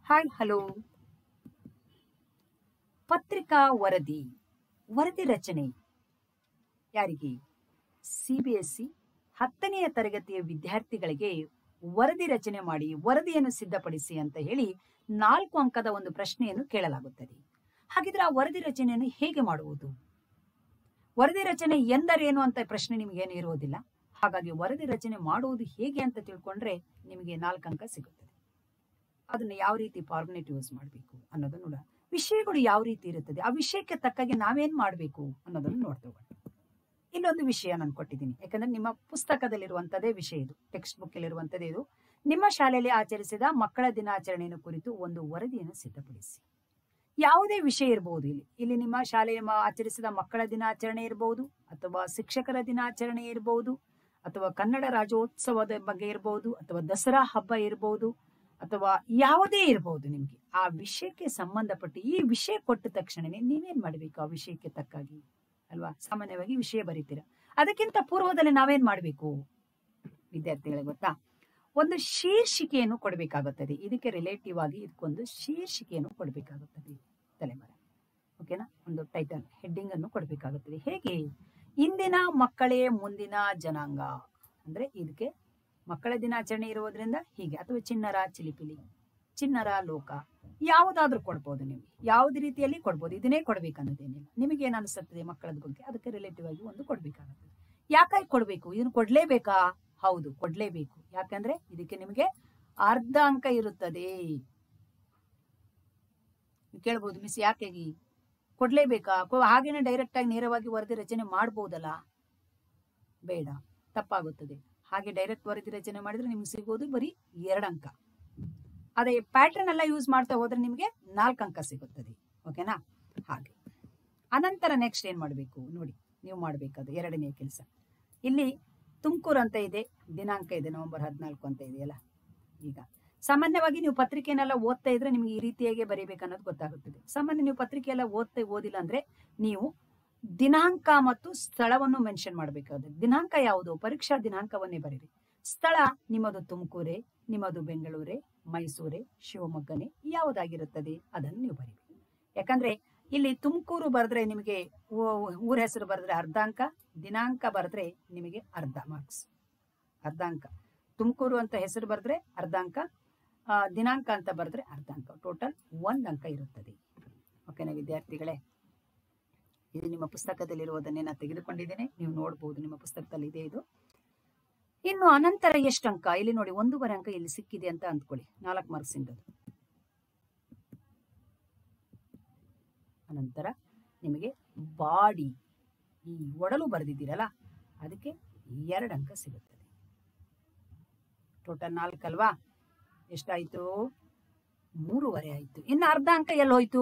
hi hello ಪತ್ರಿಕಾ ವರದಿ ವರದಿ ರಚನೆ ಯಾರಿಗೆ ಸಿಬಿಎಸ್ಇ ಹತ್ತನೆಯ ತರಗತಿಯ ವಿದ್ಯಾರ್ಥಿಗಳಿಗೆ ವರದಿ ರಚನೆ ಮಾಡಿ ವರದಿಯನ್ನು ಸಿದ್ಧಪಡಿಸಿ ಅಂತ ಹೇಳಿ ನಾಲ್ಕು ಅಂಕದ ಒಂದು ಪ್ರಶ್ನೆಯನ್ನು ಕೇಳಲಾಗುತ್ತದೆ ಹಾಗಿದ್ರೆ ಆ ವರದಿ ರಚನೆಯನ್ನು ಹೇಗೆ ಮಾಡುವುದು ವರದಿ ರಚನೆ ಎಂದರೇನು ಅಂತ ಪ್ರಶ್ನೆ ನಿಮಗೇನು ಇರುವುದಿಲ್ಲ ಹಾಗಾಗಿ ವರದಿ ರಚನೆ ಮಾಡುವುದು ಹೇಗೆ ಅಂತ ತಿಳ್ಕೊಂಡ್ರೆ ನಿಮಗೆ ನಾಲ್ಕು ಅಂಕ ಸಿಗುತ್ತದೆ ಅದನ್ನ ಯಾವ ರೀತಿ ಫಾರ್ಮುಲೇಟ್ ಯೂಸ್ ಮಾಡಬೇಕು ಅನ್ನೋದನ್ನು ನೋಡ ವಿಷಯಗಳು ಯಾವ ರೀತಿ ಇರುತ್ತದೆ ಆ ವಿಷಯಕ್ಕೆ ತಕ್ಕಾಗೆ ನಾವೇನ್ ಮಾಡಬೇಕು ಅನ್ನೋದನ್ನು ನೋಡ್ತೇವೆ ಇಲ್ಲೊಂದು ವಿಷಯ ನಾನು ಕೊಟ್ಟಿದ್ದೀನಿ ಯಾಕಂದ್ರೆ ನಿಮ್ಮ ಪುಸ್ತಕದಲ್ಲಿರುವಂತದೇ ವಿಷಯ ಇದು ಟೆಕ್ಸ್ಟ್ ಬುಕ್ ಇರುವಂತದೇ ಇದು ನಿಮ್ಮ ಶಾಲೆಯಲ್ಲಿ ಆಚರಿಸಿದ ಮಕ್ಕಳ ದಿನಾಚರಣೆಯನ್ನು ಕುರಿತು ಒಂದು ವರದಿಯನ್ನು ಸಿದ್ಧಪಡಿಸಿ ಯಾವುದೇ ವಿಷಯ ಇರಬಹುದು ಇಲ್ಲಿ ಇಲ್ಲಿ ನಿಮ್ಮ ಶಾಲೆಯ ಮ- ಆಚರಿಸಿದ ಮಕ್ಕಳ ದಿನಾಚರಣೆ ಇರಬಹುದು ಅಥವಾ ಶಿಕ್ಷಕರ ದಿನಾಚರಣೆ ಇರಬಹುದು ಅಥವಾ ಕನ್ನಡ ರಾಜ್ಯೋತ್ಸವದ ಬಗ್ಗೆ ಇರಬಹುದು ಅಥವಾ ದಸರಾ ಹಬ್ಬ ಇರಬಹುದು ಅಥವಾ ಯಾವುದೇ ಇರಬಹುದು ನಿಮ್ಗೆ ಆ ವಿಷಯಕ್ಕೆ ಸಂಬಂಧಪಟ್ಟ ಈ ವಿಷಯ ಕೊಟ್ಟ ತಕ್ಷಣನೇ ನೀವೇನ್ ಮಾಡ್ಬೇಕು ಆ ವಿಷಯಕ್ಕೆ ತಕ್ಕಾಗಿ ಅಲ್ವಾ ಸಾಮಾನ್ಯವಾಗಿ ವಿಷಯ ಬರೀತೀರಾ ಅದಕ್ಕಿಂತ ಪೂರ್ವದಲ್ಲಿ ನಾವೇನ್ ಮಾಡ್ಬೇಕು ವಿದ್ಯಾರ್ಥಿಗಳಿಗೆ ಗೊತ್ತಾ ಒಂದು ಶೀರ್ಷಿಕೆಯನ್ನು ಕೊಡಬೇಕಾಗುತ್ತದೆ ಇದಕ್ಕೆ ರಿಲೇಟಿವ್ ಆಗಿ ಇದಕ್ಕೊಂದು ಶೀರ್ಷಿಕೆಯನ್ನು ಕೊಡಬೇಕಾಗುತ್ತದೆ ತಲೆಮಾರ ಓಕೆನಾ ಒಂದು ಟೈಟಲ್ ಹೆಡ್ಡಿಂಗ್ ಅನ್ನು ಕೊಡಬೇಕಾಗುತ್ತದೆ ಹೇಗೆ ಇಂದಿನ ಮಕ್ಕಳೇ ಮುಂದಿನ ಜನಾಂಗ ಅಂದ್ರೆ ಇದಕ್ಕೆ ಮಕ್ಕಳ ದಿನಾಚರಣೆ ಇರುವುದರಿಂದ ಹೀಗೆ ಅಥವಾ ಚಿನ್ನರ ಚಿಲಿಪಿಲಿ ಚಿನ್ನರ ಲೋಕ ಯಾವುದಾದ್ರೂ ಕೊಡ್ಬೋದು ನೀವು ಯಾವುದೇ ರೀತಿಯಲ್ಲಿ ಕೊಡ್ಬೋದು ಇದನ್ನೇ ಕೊಡ್ಬೇಕನ್ನೋದೇನಿಲ್ಲ ನಿಮಗೆ ಏನ್ ಅನಿಸುತ್ತದೆ ಮಕ್ಕಳದ ಬಗ್ಗೆ ಅದಕ್ಕೆ ರಿಲೇಟಿವ್ ಆಗಿ ಒಂದು ಕೊಡ್ಬೇಕಾಗುತ್ತದೆ ಯಾಕಾಗಿ ಕೊಡ್ಬೇಕು ಇದನ್ನು ಕೊಡ್ಲೇಬೇಕಾ ಹೌದು ಕೊಡ್ಲೇಬೇಕು ಯಾಕಂದ್ರೆ ಇದಕ್ಕೆ ನಿಮಗೆ ಅರ್ಧ ಅಂಕ ಇರುತ್ತದೆ ನೀವು ಕೇಳ್ಬೋದು ಮಿಸ್ ಯಾಕೆ ಕೊಡ್ಲೇಬೇಕಾ ಕೊ- ಹಾಗೇನೆ ಡೈರೆಕ್ಟ್ ಆಗಿ ನೇರವಾಗಿ ವರದಿ ರಚನೆ ಮಾಡ್ಬೋದಲ್ಲ ಬೇಡ ತಪ್ಪಾಗುತ್ತದೆ ಹಾಗೆ ಡೈರೆಕ್ಟ್ ವರದಿ ರಚನೆ ಮಾಡಿದ್ರೆ ನಿಮ್ಗೆ ಸಿಗೋದು ಬರೀ ಎರಡು ಅಂಕ ಅದೇ ಪ್ಯಾಟರ್ನ್ ಎಲ್ಲ ಯೂಸ್ ಮಾಡ್ತಾ ಹೋದ್ರೆ ನಿಮಗೆ ನಾಲ್ಕು ಅಂಕ ಸಿಗುತ್ತದೆ ಓಕೆನಾ ಹಾಗೆ ಅನಂತರ ನೆಕ್ಸ್ಟ್ ಏನ್ ಮಾಡಬೇಕು ನೋಡಿ ನೀವು ಮಾಡಬೇಕಾದ ಎರಡನೇ ಕೆಲಸ ಇಲ್ಲಿ ತುಮಕೂರು ಅಂತ ಇದೆ ದಿನಾಂಕ ಇದೆ ನವೆಂಬರ್ ಹದಿನಾಲ್ಕು ಅಂತ ಇದೆಯಲ್ಲ ಈಗ ಸಾಮಾನ್ಯವಾಗಿ ನೀವು ಪತ್ರಿಕೆನೆಲ್ಲ ಓದ್ತಾ ಇದ್ರೆ ನಿಮ್ಗೆ ಈ ರೀತಿಯಾಗಿ ಬರೀಬೇಕು ಅನ್ನೋದು ಗೊತ್ತಾಗುತ್ತದೆ ಸಾಮಾನ್ಯ ನೀವು ಪತ್ರಿಕೆ ಎಲ್ಲ ಓದ್ತಾ ಓದಿಲ್ಲ ಅಂದ್ರೆ ನೀವು ದಿನಾಂಕ ಮತ್ತು ಸ್ಥಳವನ್ನು ಮೆನ್ಷನ್ ಮಾಡಬೇಕಾಗುತ್ತೆ ದಿನಾಂಕ ಯಾವುದು ಪರೀಕ್ಷಾ ದಿನಾಂಕವನ್ನೇ ಬರೀರಿ ಸ್ಥಳ ನಿಮ್ಮದು ತುಮಕೂರೇ ನಿಮ್ಮದು ಬೆಂಗಳೂರೇ ಮೈಸೂರೇ ಶಿವಮೊಗ್ಗನೇ ಯಾವುದಾಗಿರುತ್ತದೆ ಅದನ್ನು ನೀವು ಬರೀರಿ ಯಾಕಂದ್ರೆ ಇಲ್ಲಿ ತುಮಕೂರು ಬರೆದ್ರೆ ನಿಮಗೆ ಊ- ಊರ ಹೆಸರು ಬರೆದ್ರೆ ಅರ್ಧ ಅಂಕ ದಿನಾಂಕ ಬರೆದ್ರೆ ನಿಮಗೆ ಅರ್ಧ ಮಾರ್ಕ್ಸ್ ಅರ್ಧ ಅಂಕ ತುಮಕೂರು ಅಂತ ಹೆಸರು ಬರೆದ್ರೆ ಅರ್ಧ ಅಂಕ ಆ, ದಿನಾಂಕ ಅಂತ ಬರೆದ್ರೆ ಅರ್ಧ ಅಂಕ ಟೋಟಲ್ ಒಂದ್ ಅಂಕ ಇರುತ್ತದೆ ಓಕೆನಾ ವಿದ್ಯಾರ್ಥಿಗಳೇ ಇದು ನಿಮ್ಮ ಪುಸ್ತಕದಲ್ಲಿರುವುದನ್ನೇ ನಾನು ತೆಗೆದುಕೊಂಡಿದ್ದೇನೆ ನೀವು ನೋಡಬಹುದು ನಿಮ್ಮ ಪುಸ್ತಕದಲ್ಲಿ ಇದೆ ಇದು ಇನ್ನು ಅನಂತರ ಎಷ್ಟು ಅಂಕ ಇಲ್ಲಿ ನೋಡಿ ಒಂದೂವರೆ ಅಂಕ ಇಲ್ಲಿ ಸಿಕ್ಕಿದೆ ಅಂತ ಅಂದ್ಕೊಳ್ಳಿ ನಾಲ್ಕು ಮಾರ್ಕ್ಸ್ ಇಂದದು ಅನಂತರ ನಿಮಗೆ ಬಾಡಿ ಈ ಒಡಲು ಬರೆದಿದ್ದೀರಲ್ಲ ಅದಕ್ಕೆ ಎರಡು ಅಂಕ ಸಿಗುತ್ತದೆ ಟೋಟಲ್ ನಾಲ್ಕಲ್ವಾ ಎಷ್ಟಾಯ್ತು ಮೂರುವರೆ ಆಯ್ತು ಇನ್ನು ಅರ್ಧ ಅಂಕ ಎಲ್ಲಿ ಹೋಯ್ತು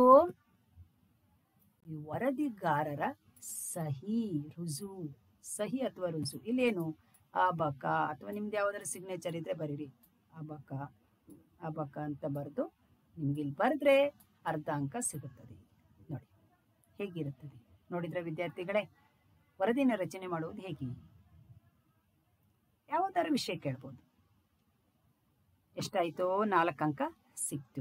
ಈ ವರದಿಗಾರರ ಸಹಿ ರುಜು ಸಹಿ ಅಥವಾ ರುಜು ಇಲ್ಲೇನು ಅಬಕ ಅಥವಾ ನಿಮ್ದು ಯಾವ್ದಾದ್ರು ಸಿಗ್ನೇಚರ್ ಇದ್ರೆ ಬರೀರಿ ಅಬಕ ಅಬಕ ಅಂತ ಬರೆದು ನಿಮ್ಗೆ ಇಲ್ಲಿ ಬರೆದ್ರೆ ಅರ್ಧ ಅಂಕ ಸಿಗುತ್ತದೆ ನೋಡಿ ಹೇಗಿರುತ್ತದೆ ನೋಡಿದ್ರೆ ವಿದ್ಯಾರ್ಥಿಗಳೇ ವರದಿನ ರಚನೆ ಮಾಡುವುದು ಹೇಗೆ ಯಾವುದಾದ್ರು ವಿಷಯ ಕೇಳ್ಬೋದು ಎಷ್ಟಾಯ್ತು ನಾಲ್ಕು ಅಂಕ ಸಿಕ್ತು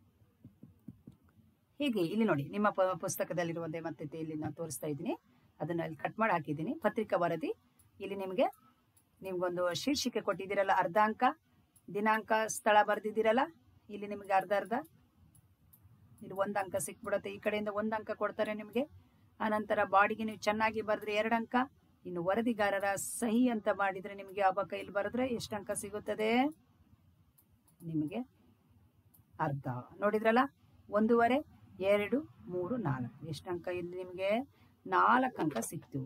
ಹೀಗೆ ಇಲ್ಲಿ ನೋಡಿ ನಿಮ್ಮ ಪ- ಪುಸ್ತಕದಲ್ಲಿರುವಂತೆ ಮತ್ತೆ ಇಲ್ಲಿ ನಾನು ತೋರಿಸ್ತಾ ಇದ್ದೀನಿ ಅದನ್ನ ಅಲ್ಲಿ ಕಟ್ ಮಾಡಿ ಹಾಕಿದ್ದೀನಿ ಪತ್ರಿಕಾ ವರದಿ ಇಲ್ಲಿ ನಿಮಗೆ ನಿಮ್ಗೊಂದು ಶೀರ್ಷಿಕೆ ಕೊಟ್ಟಿದ್ದೀರಲ್ಲ ಅರ್ಧ ಅಂಕ ದಿನಾಂಕ ಸ್ಥಳ ಬರೆದಿದ್ದೀರಲ್ಲ ಇಲ್ಲಿ ನಿಮಗೆ ಅರ್ಧ ಅರ್ಧ ಇಲ್ಲಿ ಒಂದು ಅಂಕ ಸಿಕ್ಬಿಡುತ್ತೆ ಈ ಕಡೆಯಿಂದ ಒಂದು ಅಂಕ ಕೊಡ್ತಾರೆ ನಿಮಗೆ ಆನಂತರ ಬಾಡಿಗೆ ನೀವು ಚೆನ್ನಾಗಿ ಬರೆದ್ರೆ ಎರಡು ಅಂಕ ಇನ್ನು ವರದಿಗಾರರ ಸಹಿ ಅಂತ ಮಾಡಿದ್ರೆ ನಿಮಗೆ ಅಬಕ ಇಲ್ಲಿ ಬರೆದ್ರೆ ಎಷ್ಟು ಅಂಕ ಸಿಗುತ್ತದೆ ನಿಮಗೆ ಅರ್ಧ ನೋಡಿದ್ರಲ್ಲ ಒಂದೂವರೆ ಎರಡು ಮೂರು ನಾಲ್ಕು ಎಷ್ಟು ಅಂಕ ಇಲ್ಲಿ ನಿಮಗೆ ನಾಲ್ಕು ಅಂಕ ಸಿಕ್ತು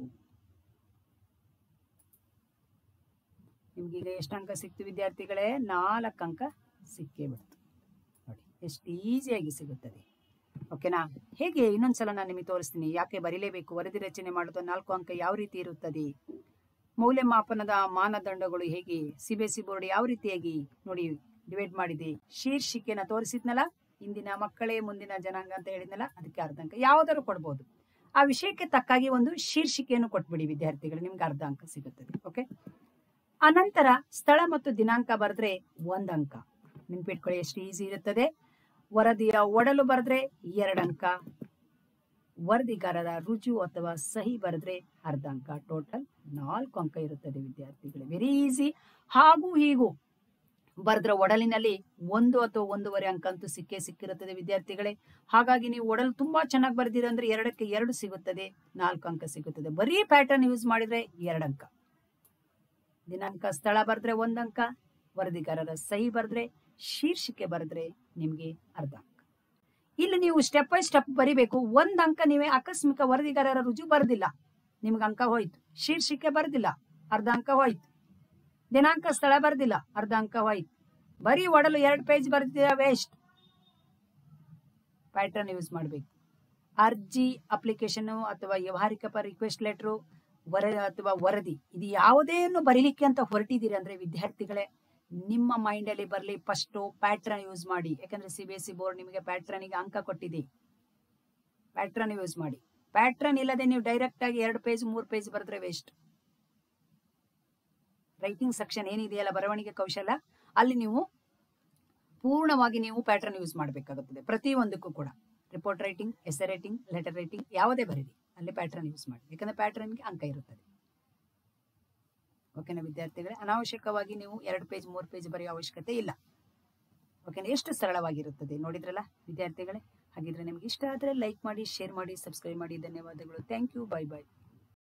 ನಿಮ್ಗೀಗ ಎಷ್ಟು ಅಂಕ ಸಿಕ್ತು ವಿದ್ಯಾರ್ಥಿಗಳೇ ನಾಲ್ಕು ಅಂಕ ಸಿಕ್ಕೇ ಬಿಡ್ತು ನೋಡಿ ಎಷ್ಟು ಈಸಿಯಾಗಿ ಸಿಗುತ್ತದೆ ಓಕೆನಾ ಹೇಗೆ ಇನ್ನೊಂದ್ಸಲ ನಾನು ನಿಮಗೆ ತೋರಿಸ್ತೀನಿ ಯಾಕೆ ಬರೀಲೇಬೇಕು ವರದಿ ರಚನೆ ಮಾಡೋದು ನಾಲ್ಕು ಅಂಕ ಯಾವ ರೀತಿ ಇರುತ್ತದೆ ಮೌಲ್ಯಮಾಪನದ ಮಾನದಂಡಗಳು ಹೇಗೆ ಸಿಬಿಎಸ್ಇ ಬೋರ್ಡ್ ಯಾವ ರೀತಿಯಾಗಿ ನೋಡಿ ಡಿವೈಡ್ ಮಾಡಿದೆ ಶೀರ್ಷಿಕೆನ ತೋರಿಸಿದ್ನಲ್ಲ ಇಂದಿನ ಮಕ್ಕಳೇ ಮುಂದಿನ ಜನಾಂಗ ಅಂತ ಹೇಳಿದ್ನಲ್ಲ ಅದಕ್ಕೆ ಅರ್ಧ ಅಂಕ ಯಾವ್ದಾದ್ರು ಕೊಡ್ಬೋದು ಆ ವಿಷಯಕ್ಕೆ ತಕ್ಕಾಗಿ ಒಂದು ಶೀರ್ಷಿಕೆಯನ್ನು ಕೊಟ್ಬಿಡಿ ವಿದ್ಯಾರ್ಥಿಗಳು ನಿಮ್ಗೆ ಅರ್ಧ ಅಂಕ ಸಿಗುತ್ತದೆ ಓಕೆ ಅನಂತರ ಸ್ಥಳ ಮತ್ತು ದಿನಾಂಕ ಬರೆದ್ರೆ ಒಂದ್ ಅಂಕ ನೆನ್ಪಿಟ್ಕೊಳ್ಳಿ ಎಷ್ಟು ಈಸಿ ಇರುತ್ತದೆ ವರದಿಯ ಒಡಲು ಬರೆದ್ರೆ ಎರಡು ಅಂಕ ವರದಿಗಾರರ ರುಜು ಅಥವಾ ಸಹಿ ಬರೆದ್ರೆ ಅರ್ಧ ಅಂಕ ಟೋಟಲ್ ನಾಲ್ಕು ಅಂಕ ಇರುತ್ತದೆ ವಿದ್ಯಾರ್ಥಿಗಳು ವೆರಿ ಈಸಿ ಹಾಗೂ ಹೀಗೂ ಬರೆದ್ರ ಒಡಲಿನಲ್ಲಿ ಒಂದು ಅಥವಾ ಒಂದೂವರೆ ಅಂಕ ಅಂತೂ ಸಿಕ್ಕೇ ಸಿಕ್ಕಿರುತ್ತದೆ ವಿದ್ಯಾರ್ಥಿಗಳೇ ಹಾಗಾಗಿ ನೀವು ಒಡಲು ತುಂಬಾ ಚೆನ್ನಾಗಿ ಬರೆದಿರ ಅಂದ್ರೆ ಎರಡಕ್ಕೆ ಎರಡು ಸಿಗುತ್ತದೆ ನಾಲ್ಕು ಅಂಕ ಸಿಗುತ್ತದೆ ಬರೀ ಪ್ಯಾಟರ್ನ್ ಯೂಸ್ ಮಾಡಿದ್ರೆ ಎರಡು ಅಂಕ ದಿನಾಂಕ ಸ್ಥಳ ಬರೆದ್ರೆ ಒಂದ್ ಅಂಕ ವರದಿಗಾರರ ಸಹಿ ಬರೆದ್ರೆ ಶೀರ್ಷಿಕೆ ಬರೆದ್ರೆ ನಿಮ್ಗೆ ಅರ್ಧ ಅಂಕ ಇಲ್ಲಿ ನೀವು ಸ್ಟೆಪ್ ಬೈ ಸ್ಟೆಪ್ ಬರಿಬೇಕು ಒಂದ್ ಅಂಕ ನೀವೇ ಆಕಸ್ಮಿಕ ವರದಿಗಾರರ ರುಜು ಬರೆದಿಲ್ಲ ನಿಮ್ಗೆ ಅಂಕ ಹೋಯ್ತು ಶೀರ್ಷಿಕೆ ಬರೆದಿಲ್ಲ ಅರ್ಧ ಅಂಕ ಹೋಯ್ತು ದಿನಾಂಕ ಸ್ಥಳ ಬರ್ದಿಲ್ಲ ಅರ್ಧ ಅಂಕ ಹೋಯ್ತು ಬರೀ ಒಡಲು ಎರಡು ಪೇಜ್ ಬರ್ದಿರ ವೇಸ್ಟ್ ಪ್ಯಾಟರ್ನ್ ಯೂಸ್ ಮಾಡಬೇಕು ಅರ್ಜಿ ಅಪ್ಲಿಕೇಶನ್ ಅಥವಾ ವ್ಯವಹಾರಿಕ ರಿಕ್ವೆಸ್ಟ್ ಲೆಟ್ರು ವರ ಅಥವಾ ವರದಿ ಇದು ಯಾವುದೇನು ಬರೀಲಿಕ್ಕೆ ಅಂತ ಹೊರಟಿದ್ದೀರಿ ಅಂದ್ರೆ ವಿದ್ಯಾರ್ಥಿಗಳೇ ನಿಮ್ಮ ಮೈಂಡ್ ಅಲ್ಲಿ ಬರಲಿ ಫಸ್ಟ್ ಪ್ಯಾಟ್ರನ್ ಯೂಸ್ ಮಾಡಿ ಯಾಕಂದ್ರೆ C B S C board ನಿಮಗೆ ಪ್ಯಾಟ್ರನ್ ಗೆ ಅಂಕ ಕೊಟ್ಟಿದೆ ಪ್ಯಾಟ್ರನ್ ಯೂಸ್ ಮಾಡಿ ಪ್ಯಾಟ್ರನ್ ಇಲ್ಲದೆ ನೀವು ಡೈರೆಕ್ಟ್ ಆಗಿ ಎರಡು ಪೇಜ್ ಮೂರು ಪೇಜ್ ಬರೆದ್ರೆ ವೇಸ್ಟ್ ರೈಟಿಂಗ್ ಸೆಕ್ಷನ್ ಏನಿದೆಯಲ್ಲ ಬರವಣಿಗೆ ಕೌಶಲ ಅಲ್ಲಿ ನೀವು ಪೂರ್ಣವಾಗಿ ನೀವು ಪ್ಯಾಟರ್ನ್ ಯೂಸ್ ಮಾಡಬೇಕಾಗುತ್ತದೆ ಪ್ರತಿಯೊಂದಕ್ಕೂ ಕೂಡ report writing essay writing letter writing ಯಾವುದೇ ಬರೀರಿ ಅಲ್ಲಿ ಪ್ಯಾಟರ್ನ್ ಯೂಸ್ ಮಾಡಿ ಯಾಕಂದ್ರೆ ಪ್ಯಾಟರ್ನ್ಗೆ ಅಂಕ ಇರುತ್ತದೆ ಓಕೆನಾ ವಿದ್ಯಾರ್ಥಿಗಳೇ ಅನಾವಶ್ಯಕವಾಗಿ ನೀವು ಎರಡು ಪೇಜ್ ಮೂರು ಪೇಜ್ ಬರೆಯೋ ಅವಶ್ಯಕತೆ ಇಲ್ಲ ಓಕೆನಾ ಎಷ್ಟು ಸರಳವಾಗಿರುತ್ತದೆ ನೋಡಿದ್ರಲ್ಲ ವಿದ್ಯಾರ್ಥಿಗಳೇ ಹಾಗಿದ್ರೆ ನಿಮ್ಗೆ ಇಷ್ಟ ಆದರೆ ಲೈಕ್ ಮಾಡಿ ಶೇರ್ ಮಾಡಿ ಸಬ್ಸ್ಕ್ರೈಬ್ ಮಾಡಿ ಧನ್ಯವಾದಗಳು ಥ್ಯಾಂಕ್ ಯು ಬೈ ಬೈ